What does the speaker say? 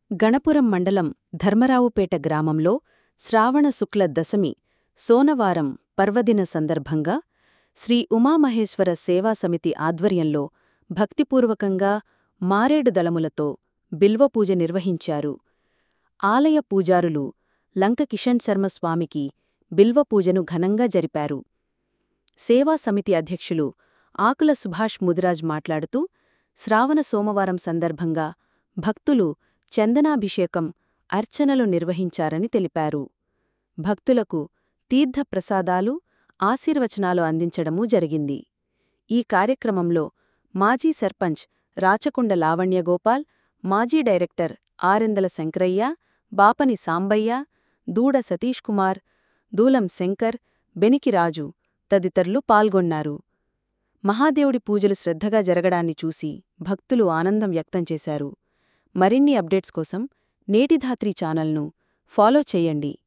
గణపురం మండలం ధర్మరావుపేట గ్రామంలో శ్రావణ శుక్ల దశమి సోనవారం పర్వదిన సందర్భంగా శ్రీ ఉమామహేశ్వర సేవా సమితి ఆధ్వర్యంలో భక్తిపూర్వకంగా మారేడు దళములతో బిల్వపూజ నిర్వహించారు ఆలయ పూజారులు లంక కిషన్ శర్మ స్వామికి బిల్వపూజను ఘనంగా జరిపారు సేవా సమితి అధ్యక్షులు ఆకుల సుభాష్ ముదిరాజ్ మాట్లాడుతూ శ్రావణ సోమవారం సందర్భంగా భక్తులు చందనాభిషేకం అర్చనలు నిర్వహించారని తెలిపారు భక్తులకు తీర్థప్రసాదాలు ఆశీర్వచనాలు అందించడమూ జరిగింది ఈ కార్యక్రమంలో మాజీ సర్పంచ్ రాచకొండ లావణ్యగోపాల్ మాజీ డైరెక్టర్ ఆరెందల శంకరయ్య బాపని సాంబయ్య దూడ సతీష్కుమార్ దూలం శంకర్ బెనికిరాజు తదితరులు పాల్గొన్నారు మహాదేవుడి పూజలు శ్రద్ధగా జరగడాన్ని చూసి భక్తులు ఆనందం వ్యక్తం చేశారు మరిన్ని అప్డేట్స్ కోసం నేటిధాత్రి ఛానల్ను ఫాలో చెయ్యండి